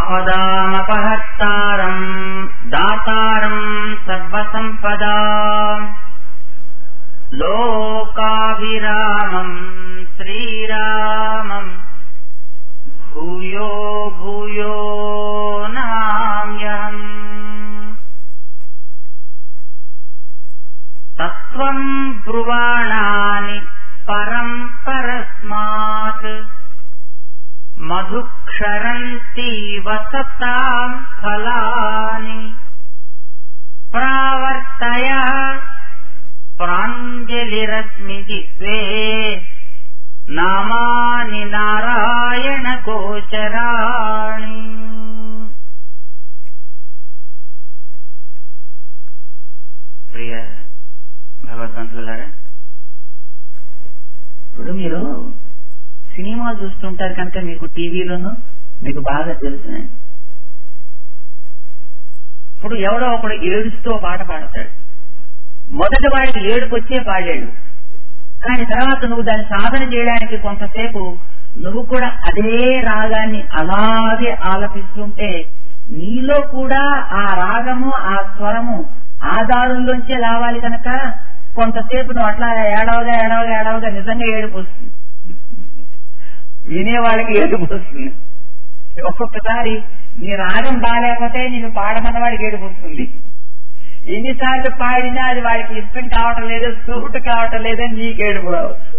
ఆపదామపహర్తారం దాతారం సర్వసంపదా లోకాభిరామం శ్రీరామం భూయో భూయో నామ్యహం తత్వం బ్రువాణాని పరం పరస్మాత్ మధుక్షరంతి వసతాం ఫలాని ప్రావర్తయ ప్రాంజలిరస్మితి స్వే నామాని నారాయణ గోచరాణి ప్రియ భగవద్బంధువులారా ఇప్పుడు మీరు సినిమాలు చూస్తుంటారు కనుక మీకు టీవీలోను మీకు బాగా తెలుసునండి ఇప్పుడు ఎవడో ఒకడు ఏడుస్తూ పాట పాడతాడు మొదటి వాడికి ఏడుపు వచ్చే పాడాడు కానీ తర్వాత నువ్వు దాన్ని సాధన చేయడానికి కొంతసేపు నువ్వు కూడా అదే రాగాన్ని అలాగే ఆలపిస్తుంటే నీలో కూడా ఆ రాగము ఆ స్వరము ఆ దారుల్లోంచే రావాలి కనుక కొంతసేపు నువ్వు అట్లా ఏడవగా ఏడవగా ఏడవగా నిజంగా ఏడుపు వస్తుంది వినేవాడికి ఏడుపు వస్తుంది ఒక్కొక్కసారి నీ రాగం బాగాలేకపోతే నేను పాడమన్న వాడికి ఏడుపు వస్తుంది ఎన్నిసార్లు పాడినా అది వాడికి ఇష్టం కావటం లేదు సూట్ కావటం లేదని నీకు ఏడుపు రావచ్చు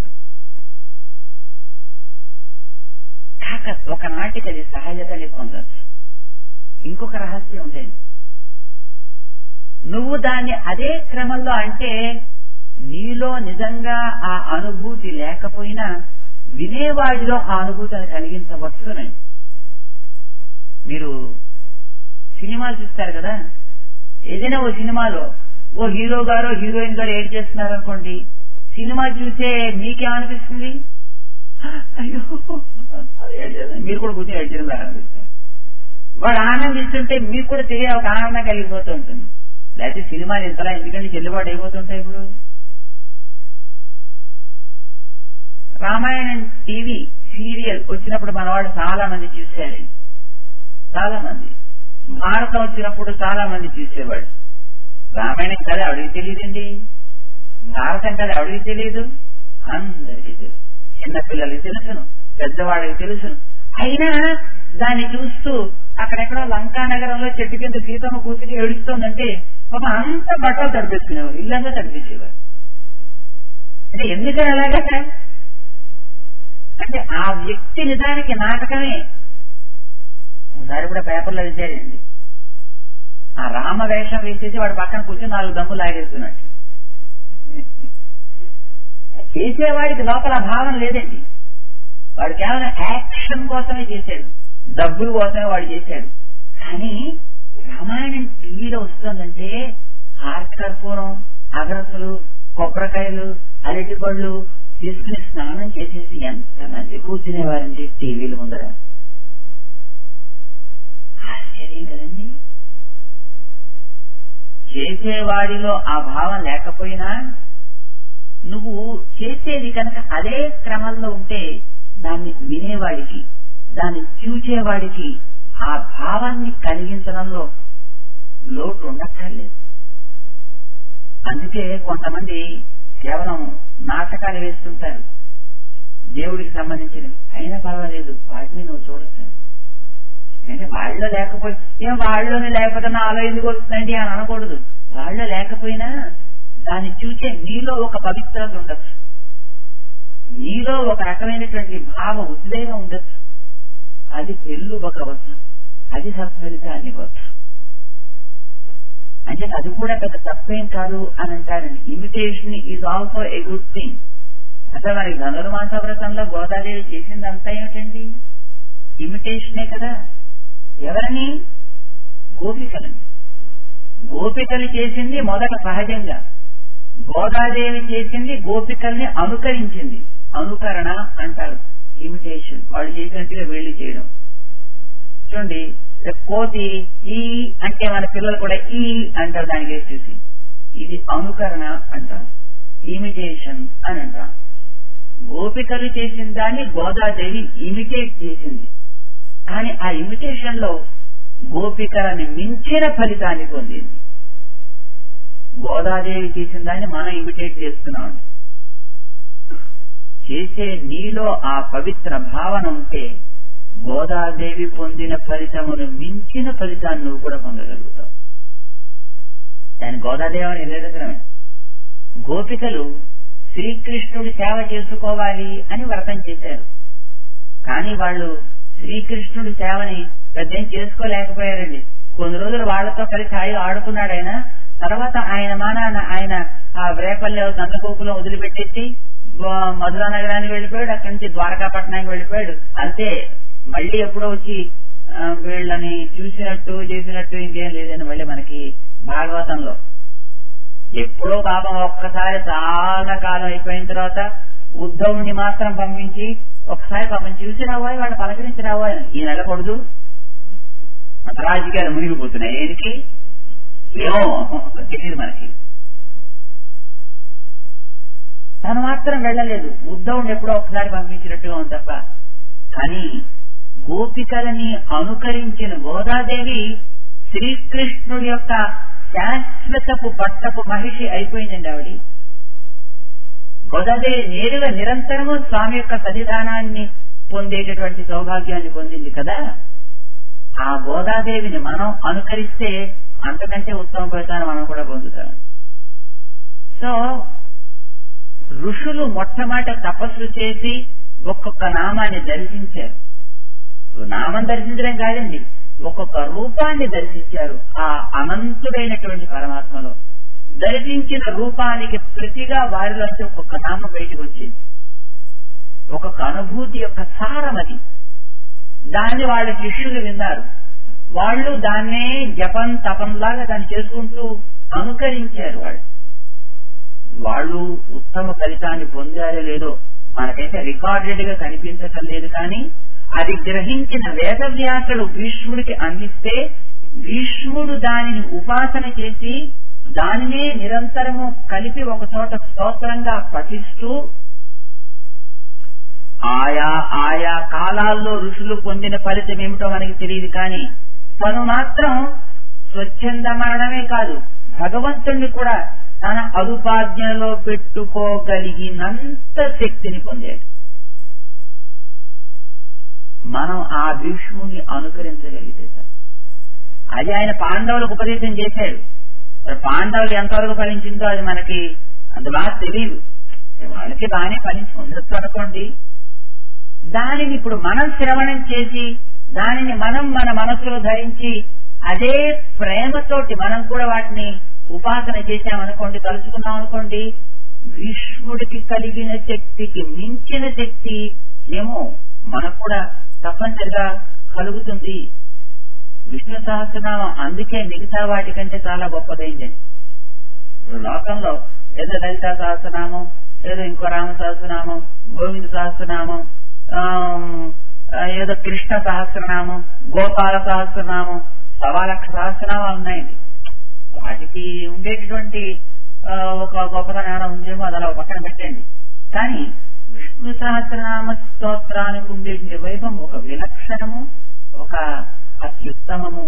కాక ఒకనాటికి అది సహజతని పొందొచ్చు ఇంకొక రహస్యం ఉండేది నువ్వు దాన్ని అదే క్రమంలో అంటే నీలో నిజంగా ఆ అనుభూతి లేకపోయినా వినేవాడిలో ఆ అనుభూతిని కలిగించవచ్చునండి మీరు సినిమాలు చూస్తారు కదా ఏదైనా ఓ సినిమాలో ఓ హీరో గారో హీరోయిన్ గారు ఏడ్ చేస్తున్నారు అనుకోండి సినిమా చూసే మీకేమనిపిస్తుంది అయ్యో ఏడ్ చేస్తున్నారు. మీరు కూడా కూర్చొని ఏడ్ చేయడం అనిపిస్తుంది వాడు ఆనందిస్తుంటే మీకు కూడా తెలియ ఒక ఆనందం కలిగిపోతూ ఉంటుంది లేకపోతే సినిమాలు ఇంతలా ఎందుకంటే చెల్లుబాటు అయిపోతుంటాయి ఇప్పుడు రామాయణం టీవీ సీరియల్ వచ్చినప్పుడు మనవాడు చాలా మంది చూశారు చాలా మంది భారతం వచ్చినప్పుడు చాలా మంది చూసేవాడు రామాయణం కథ ఎవరికి తెలియదండి భారతం కథ ఎవరికి తెలియదు అందరికీ తెలుసు చిన్నపిల్లలకి తెలుసును పెద్దవాళ్ళకి తెలుసును అయినా దాన్ని చూస్తూ అక్కడెక్కడో లంకా నగరంలో చెట్టు కింద సీతమ్మ కూర్చుని ఏడుస్తోందంటే పాప అంత బట్టలు తడిపేసుకునేవారు ఇల్లంతా తడిపేసేవారు అంటే ఎందుకని అలాగా అంటే ఆ వ్యక్తి నిజానికి నాటకమే ఒకసారి కూడా పేపర్లో విచారండి ఆ రామ వేషం వేసేసి వాడు పక్కన కూర్చొని నాలుగు దమ్ములు లాగేస్తున్నట్టు చేసేవాడికి లోపల ఆ భావన లేదండి వాడు కేవలం యాక్షన్ కోసమే చేశాడు డబ్బుల కోసమే వాడు చేశాడు కానీ రామాయణం టీవీలో వస్తుందంటే హార్ట్ కర్పూరం అగరసులు కొబ్బరికాయలు అరటి పళ్ళు తీసుకుని స్నానం చేసేసి ఎంతమంది కూర్చునేవారండి టీవీల ముందర ఆశ్చర్యం కదండి చేసేవాడిలో ఆ భావం లేకపోయినా నువ్వు చేసేది కనుక అదే క్రమంలో ఉంటే దాన్ని వినేవాడికి దాన్ని చూచేవాడికి ఆ భావాన్ని కలిగించడంలో లోటు ఉండక్కర్లేదు అందుకే కొంతమంది కేవలం నాటకాలు వేస్తుంటారు దేవుడికి సంబంధించినవి అయినా పర్వాలేదు వాటిని నువ్వు చూడొచ్చు అంటే వాళ్ళలో లేకపోయి ఏం వాళ్ళలోనే లేకపోతే నాలో ఎందుకు వస్తుందండి అని అనకూడదు వాళ్ళలో లేకపోయినా దాన్ని చూసే నీలో ఒక పవిత్రత ఉండొచ్చు నీలో ఒక రకమైనటువంటి భావ ఉద్వేగం ఉండొచ్చు అది పెళ్ళు ఒకవచ్చు అది సత్ఫలితాన్ని ఇవ్వచ్చు అంటే అది కూడా పెద్ద తప్పేం కాదు అని అంటారండి imitation is also a good thing అసలు మరి ధనుర్మాస వ్రతంలో గోదాదేవి చేసిందంతా ఏమిటండి ఇమిటేషనే కదా ఎవరని గోపికలని గోపికలు చేసింది మొదట సహజంగా గోదాదేవి చేసింది గోపికల్ని అనుకరించింది అనుకరణ అంటారు ఇమిటేషన్ వాళ్ళు చేసినట్టుగా వెళ్ళి చేయడం చూడండి కోతి ఈ అంటే మన పిల్లలు కూడా ఈ అంటారు దానికి వేసి చూసి ఇది అనుకరణ అంటాం ఇమిటేషన్ అని అంటాం గోపికలు చేసిన దాన్ని గోదాదేవి ఇమిటేట్ చేసింది కానీ ఆ ఇమిటేషన్ లో గోపికలని మించిన ఫలితాన్ని పొందింది గోదాదేవి చేసిన దాన్ని మనం ఇమిటేట్ చేస్తున్నాం చేసే నీలో ఆ పవిత్ర భావన ఉంటే గోదాదేవి పొందిన ఫలితమును మించిన ఫలితాన్ని నువ్వు కూడా పొందగలుగుతావు దాని గోదాదేవి అని నిలదకరమే గోపికలు శ్రీకృష్ణుడి సేవ చేసుకోవాలి అని వ్రతం చేశారు కానీ వాళ్ళు శ్రీకృష్ణుడి సేవని పెద్ద చేసుకోలేకపోయారండి కొన్ని రోజులు వాళ్ళతో కలిసి హాయిగా ఆడుకున్నాడు ఆయన తర్వాత ఆయన మానాన ఆయన ఆ రేపల్లె గంగకోకులో వదిలిపెట్టేసి గో- మధురా నగరానికి వెళ్ళిపోయాడు అక్కడి నుంచి ద్వారకాపట్నానికి వెళ్ళిపోయాడు అంతే మళ్ళీ ఎప్పుడో వచ్చి ఆ, వీళ్ళని చూసినట్టు చేసినట్టు ఇంకేం లేదండి మళ్ళీ మనకి భాగవతంలో ఎప్పుడో పాపం ఒక్కసారి చాలా కాలం అయిపోయిన తర్వాత ఉద్ధవుని మాత్రం పంపించి ఒకసారి పాపం చూసి రావాలి వాళ్ళు పలకరించి రావాలి ఈ నెల కొడుదు రాజకీయాలు మునిగిపోతున్నాయి ఏనికి ఏమో తెలియదు మనకి తను మాత్రం వెళ్ళలేదు ఉద్ధవుని ఎప్పుడో ఒకసారి పంపించినట్టుగా ఉంది తప్ప కానీ గోపికలని అనుకరించిన గోదాదేవి శ్రీకృష్ణుడి యొక్క శాశ్వతపు పట్టపు మహిషి అయిపోయిందండి ఆవిడ గోదాదేవి నేరుగా నిరంతరము స్వామి యొక్క సన్నిధానాన్ని పొందేటటువంటి సౌభాగ్యాన్ని పొందింది కదా ఆ గోదాదేవిని మనం అనుకరిస్తే అంతకంటే ఉత్తమ ఫలితాన్ని మనం కూడా పొందుతాం సో ఋషులు మొట్టమొదట తపస్సు చేసి ఒక్కొక్క నామాన్ని దర్శించారు నామం దర్శించడం కాదండి ఒక్కొక్క రూపాన్ని దర్శించారు ఆ అనంతుడైనటువంటి పరమాత్మలో దర్శించిన రూపానికి ప్రతిగా వారిలోంచి ఒక్కొక్క నామం బయటకు వచ్చింది ఒక్కొక్క అనుభూతి యొక్క సారం అది దాన్ని వాళ్ళ శిష్యులు విన్నారు వాళ్ళు దాన్నే జపం తపంలాగా దాన్ని చేసుకుంటూ అనుకరించారు వాళ్ళు వాళ్ళు ఉత్తమ ఫలితాన్ని పొందారో లేదో మనకైతే రికార్డెడ్ గా కనిపించటం లేదు కానీ అది గ్రహించిన వేదవ్యాసుడు భీష్ముడికి అందిస్తే భీష్ముడు దానిని ఉపాసన చేసి దానినే నిరంతరము కలిపి ఒక చోట స్తోత్రంగా పఠిస్తూ ఆయా ఆయా కాలాల్లో ఋషులు పొందిన ఫలితం ఏమిటో మనకి తెలియదు కానీ తను మాత్రం స్వచ్ఛంద మరణమే కాదు భగవంతుణ్ణి కూడా తన అదుపాజ్ఞలో పెట్టుకోగలిగినంత శక్తిని పొందాడు మనం ఆ భీష్ముని అనుకరించగలిగితే సార్ అది ఆయన పాండవులకు ఉపదేశం చేశాడు మరి పాండవులు ఎంతవరకు ఫలించిందో అది మనకి అంత బాగా తెలియదు వాళ్ళకి బాగానే ఫలించి ఉండొచ్చు అనుకోండి దానిని ఇప్పుడు మనం శ్రవణం చేసి దానిని మనం మన మనసులో ధరించి అదే ప్రేమతోటి మనం కూడా వాటిని ఉపాసన చేశామనుకోండి తలుచుకున్నాం అనుకోండి భీష్ముడికి కలిగిన శక్తికి మించిన శక్తి ఏమో మనకు కూడా తప్పనిసరిగా కలుగుతుంది విష్ణు సహస్రనామం అందుకే మిగతా వాటికంటే చాలా గొప్పదైంది ఇప్పుడు లోకంలో ఏదో లలిత సహస్రనామం ఏదో ఇంకో రామ సహస్రనామం గోవింద సహస్రనామం ఆమ్, ఆ, ఏదో కృష్ణ సహస్రనామం గోపాల సహస్రనామం సవా లక్ష సహస్రనామాలు ఉన్నాయండి వాటికి ఉండేటటువంటి ఆ, ఒక గొప్పతనం ఉందేమో అది అలా ఒక పక్కన పెట్టండి కానీ విష్ణు సహస్రనామ స్తోత్రానికి ఉండేటువంటి వైభవం ఒక విలక్షణము ఒక అత్యుత్తమము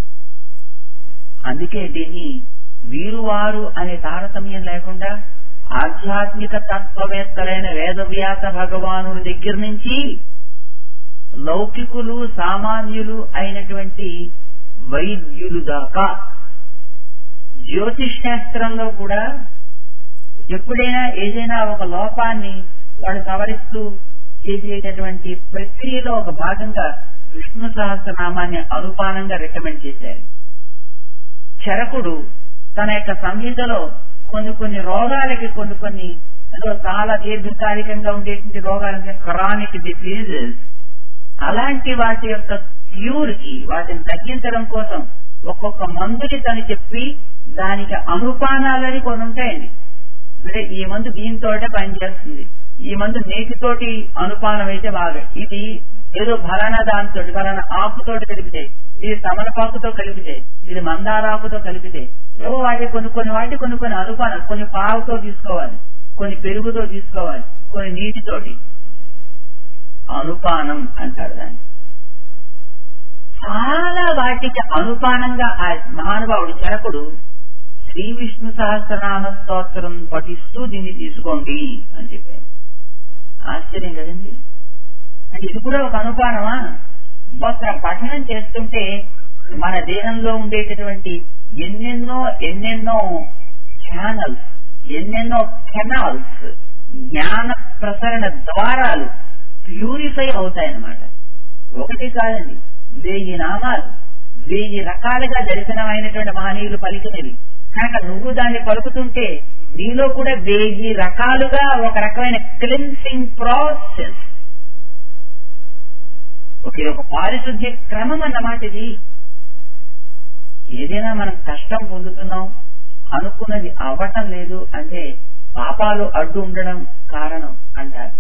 అందుకే దీన్ని వీరువారు అనే తారతమ్యం లేకుండా ఆధ్యాత్మిక తత్వవేత్తలైన వేదవ్యాస భగవానుడి దగ్గర నుంచి లౌకికులు సామాన్యులు అయినటువంటి వైద్యులు దాకా జ్యోతిష్ శాస్త్రంలో కూడా ఎప్పుడైనా ఏదైనా ఒక లోపాన్ని వాడు సవరిస్తూ చేసేటటువంటి ప్రక్రియలో ఒక భాగంగా విష్ణు సహస్రనామాన్ని అనుపానంగా రికమెండ్ చేశారు చరకుడు తన యొక్క సంహితలో కొన్ని కొన్ని రోగాలకి కొన్ని కొన్ని ఏదో చాలా దీర్ఘకాలికంగా ఉండేటువంటి రోగాలకి క్రానిక్ డిసీజెస్ అలాంటి వాటి యొక్క క్యూర్ కి వాటిని తగ్గించడం కోసం ఒక్కొక్క మందుని తను చెప్పి దానికి అనుపానాలని కొన్ని ఉంటాయండి అంటే ఈ మందు దీంతో పనిచేస్తుంది ఈ మందు నేతితోటి అనుపానం అయితే బాగా ఇది ఏదో ఫలానా దాంతో ఫలానా ఆకుతోటి కలిపితే ఇది తమలపాకుతో కలిపితే ఇది మందారాకుతో కలిపితే ఏవో వాటి కొన్ని కొన్ని వాటి కొన్ని కొన్ని అనుపానం కొన్ని పావుతో తీసుకోవాలి కొన్ని పెరుగుతో తీసుకోవాలి కొన్ని నీటితోటి అనుపానం అంటారు దాన్ని చాలా వాటికి అనుపానంగా ఆ మహానుభావుడు చరకుడు శ్రీ విష్ణు సహస్రనామ స్తోత్రం పఠిస్తూ దీన్ని తీసుకోండి అని చెప్పారు ఆశ్చర్యం కదండి అంటే ఇది కూడా ఒక అనుపానమా ఒక పఠనం చేస్తుంటే మన దేహంలో ఉండేటటువంటి ఎన్నెన్నో ఎన్నెన్నో ఛానల్స్ ఎన్నెన్నో కెనాల్స్ జ్ఞాన ప్రసరణ ద్వారాలు ప్యూరిఫై అవుతాయన్నమాట ఒకటి కాదండి వెయ్యి నామాలు వెయ్యి రకాలుగా దర్శనమైనటువంటి మహనీయులు పలికినవి కనుక నువ్వు దాన్ని పలుకుతుంటే నీలో కూడా వెయ్యి రకాలుగా ఒక రకమైన క్లిన్సింగ్ ప్రాసెస్ ఒక ఒక పారిశుద్ధ్య క్రమం అన్నమాట ఇది ఏదైనా మనం కష్టం పొందుతున్నాం అనుకున్నది అవ్వటం లేదు అంటే పాపాలు అడ్డు ఉండడం కారణం అంటారు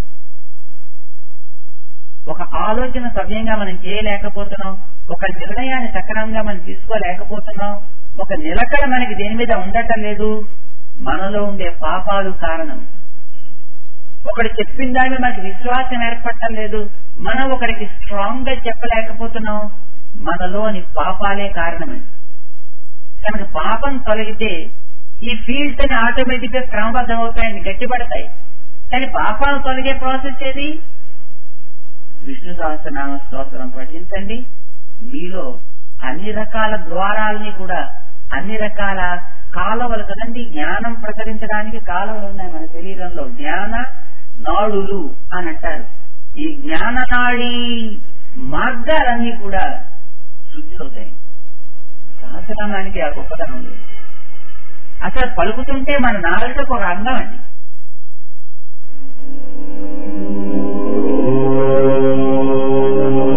ఒక ఆలోచన సవ్యంగా మనం చేయలేకపోతున్నాం ఒక నిర్ణయాన్ని సక్రమంగా మనం తీసుకోలేకపోతున్నాం ఒక నిలకడ మనకి దేని మీద ఉండటం లేదు మనలో ఉండే పాపాలు కారణం ఒకడు చెప్పిన దాని మీద మనకి విశ్వాసం ఏర్పడటం లేదు మనం ఒకరికి స్ట్రాంగ్ గా చెప్పలేకపోతున్నాం మనలోని పాపాలే కారణమని కనుక పాపం తొలగితే ఈ ఫీల్డ్స్ అని ఆటోమేటిక్ గా క్రమబద్ధం అవుతాయని గట్టిపడతాయి కానీ పాపాలు తొలగే ప్రాసెస్ ఏది విష్ణు సహస్రనామ స్తోత్రం పఠించండి మీలో అన్ని రకాల ద్వారాలని కూడా అన్ని రకాల కాలువలు కదండి జ్ఞానం ప్రసరించడానికి కాలువలు ఉన్నాయి మన శరీరంలో జ్ఞాన నాడులు అని అంటారు ఈ జ్ఞాన నాడి మార్గాలన్నీ కూడా శుద్ధి అవుతాయి సహస్రనామానికి ఆ గొప్పతనం లేదు అసలు పలుకుతుంటే మన నాలుకకు ఒక అంగం అండి ఓం